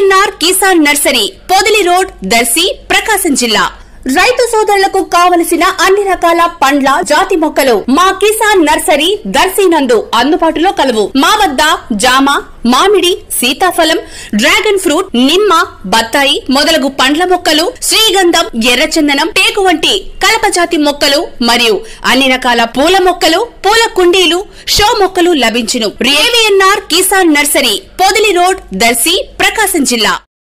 ఏవిఎన్ఆర్ Kisan nursery Podili road Darsi Prakasam జిల్లా రైతు సోదరులకు కావలసిన అన్ని రకాల పండ్ల జాతి మొక్కలు మా కిసాన్ నర్సరీ దర్శి నందు అందుబాటులో కలవు మా వద్ద జామ మామిడి సీతాఫలం డ్రాగన్ ఫ్రూట్ నిమ్మ బత్తాయి మొదలగు పండ్ల మొక్కలు శ్రీగంధం ఎర్రచందనం టేకు వంటి కలప జాతి మొక్కలు మరియు అన్ని రకాల పూల మొక్కలు పూల కుండీలు షో మొక్కలు లభించును AVNR Kisan nursery Podili road Darsi Prakasam జిల్లా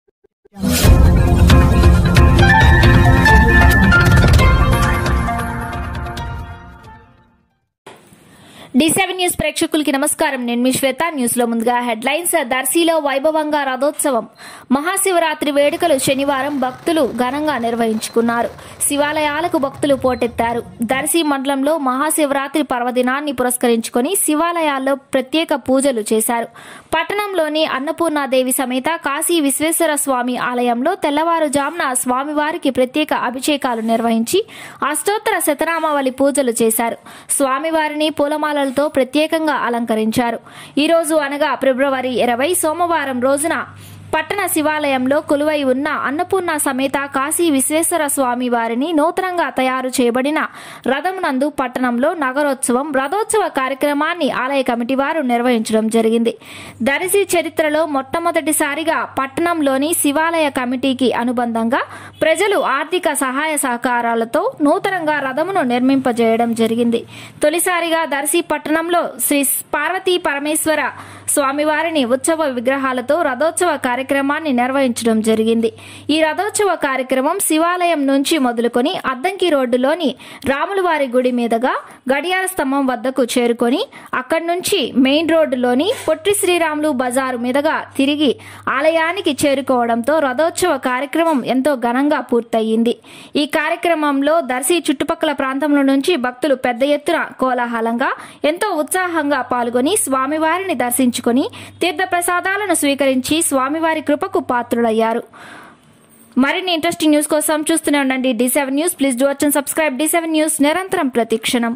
డి సెవెన్ న్యూస్ ప్రేక్షకులకి నమస్కారం నేను మీ శ్వేత న్యూస్ లో ముందుగా హెడ్లైన్స్ దర్శిలో వైభవంగా రథోత్సవం మహాశివరాత్రి వేడుకలు శనివారం భక్తులు ఘనంగా నిర్వహించుకున్నారు శివాలయాలకు భక్తులు పోటెత్తారు దర్శి మండలంలో మహాశివరాత్రి పర్వదినాన్ని పురస్కరించుకొని శివాలయాల్లో ప్రత్యేక పూజలు చేశారు పట్టణంలోని అన్నపూర్ణాదేవి సమేత కాశీ విశ్వేశ్వర స్వామి ఆలయంలో తెల్లవారుజామున స్వామివారికి ప్రత్యేక అభిషేకాలు నిర్వహించి అష్టోత్తర శతనామావళి పూజలు చేశారు స్వామివారిని పూలమాలలతో ప్రత్యేకంగా అలంకరించారు ఈ రోజు అనగా ఫిబ్రవరి ఇరవై సోమవారం రోజున పట్టణ శివాలయంలో కొలువై ఉన్న అన్నపూర్ణ సమేత కాశీ విశ్వేశ్వర స్వామి వారిని నూతనంగా తయారు చేయబడిన రథమునందు పట్టణంలో నగరోత్సవం రథోత్సవ కార్యక్రమాన్ని ఆలయ కమిటీ వారు నిర్వహించడం జరిగింది దరిసి చరిత్రలో మొట్టమొదటిసారిగా పట్టణంలోని శివాలయ కమిటీకి అనుబంధంగా ప్రజలు ఆర్థిక సహాయ సహకారాలతో నూతనంగా రథమును నిర్మింపజేయడం జరిగింది తొలిసారిగా దర్శి పట్టణంలో శ్రీ పార్వతీ పరమేశ్వర స్వామివారిని ఉత్సవ విగ్రహాలతో రథోత్సవ కార్యక్రమాన్ని నిర్వహించడం జరిగింది ఈ రథోత్సవ కార్యక్రమం శివాలయం నుంచి మొదలుకొని అద్దంకి రోడ్డులోని రాములవారి గుడి మీదుగా గడియార స్తంభం వద్దకు చేరుకొని అక్కడి నుంచి మెయిన్ రోడ్డులోని పొట్టి శ్రీరాములు బజారు మీదుగా తిరిగి ఆలయానికి చేరుకోవడంతో రథోత్సవ కార్యక్రమం ఎంతో ఘనంగా పూర్తయింది ఈ కార్యక్రమంలో దర్శి చుట్టుపక్కల ప్రాంతంలో నుంచి భక్తులు పెద్ద ఎత్తున కోలాహలంగా ఎంతో ఉత్సాహంగా పాల్గొని స్వామివారిని దర్శించుకొని తీర్థ ప్రసాదాలను స్వీకరించి స్వామివారి కృపకు పాత్రులయ్యారు మరిన్ని ఇంట్రెస్టింగ్ న్యూస్ కోసం చూస్తూనే ఉండండి D seven news please do వచ్చి సబ్స్క్రైబ్ డి సెవెన్ న్యూస్ నిరంతరం ప్రతిక్షణం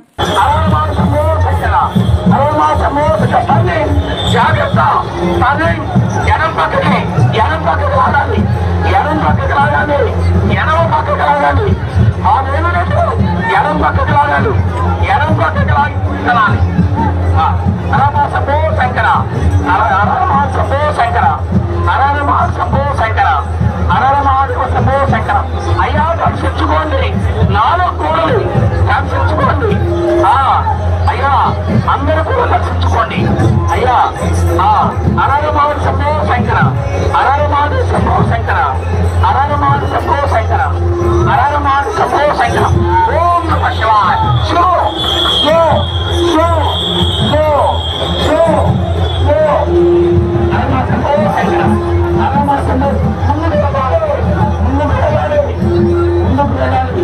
జాగ్రత్త తల్లి ఎడం పక్కకి ఎడం పక్కకి లాగాలి ఎడం పక్కకి లాగాలి ఎడమ పక్కకి లాగాలి ఆ వేలునట్టు ఎడం పక్కకి లాగాలి ఎడం పక్కకి లాగి లాగాలి అరమా సంభో శంకర అరమా సంభో శంకర అరమా సంభో శంకర అరమా సంభో శంకర అయ్యా దర్శించుకోండి నాలుగు కూడలు దర్శించుకోండి ఆ అయ్యా అందరూ కూడా దర్శించుకోండి అయ్యా ఆ అరరమాడు సంభో శంకర అరరమాడు సంభో శంకర అరరమాడు సంభో శంకర అరరమాడు సంభో శంకర ఓం నమ శివాయ శో శో శో శో శో శో అరమా సంభో శంకర అరమా సంభో ముందుకు వెళ్ళాలి ముందుకు వెళ్ళాలి ముందుకు వెళ్ళాలి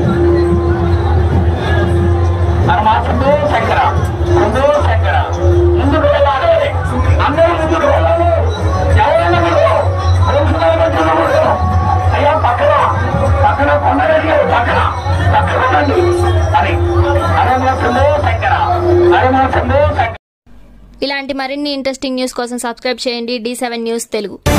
పరమాత్మతో శంకర ముందు శంకర ముందుకు వెళ్ళాలి అందరూ ముందుకు వెళ్ళాలి ఎవరైనా మీరు ప్రిన్సిపల్ మంత్రులు కూడా అయ్యా పక్కన పక్కన కొండరెడ్డి గారు పక్కన పక్కన ఉండండి అని పరమాత్మతో శంకర పరమాత్మతో శంకర ఇలాంటి మరిన్ని ఇంట్రెస్టింగ్ న్యూస్ కోసం సబ్స్క్రైబ్ చేయండి డి సెవెన్ న్యూస్ తెలుగు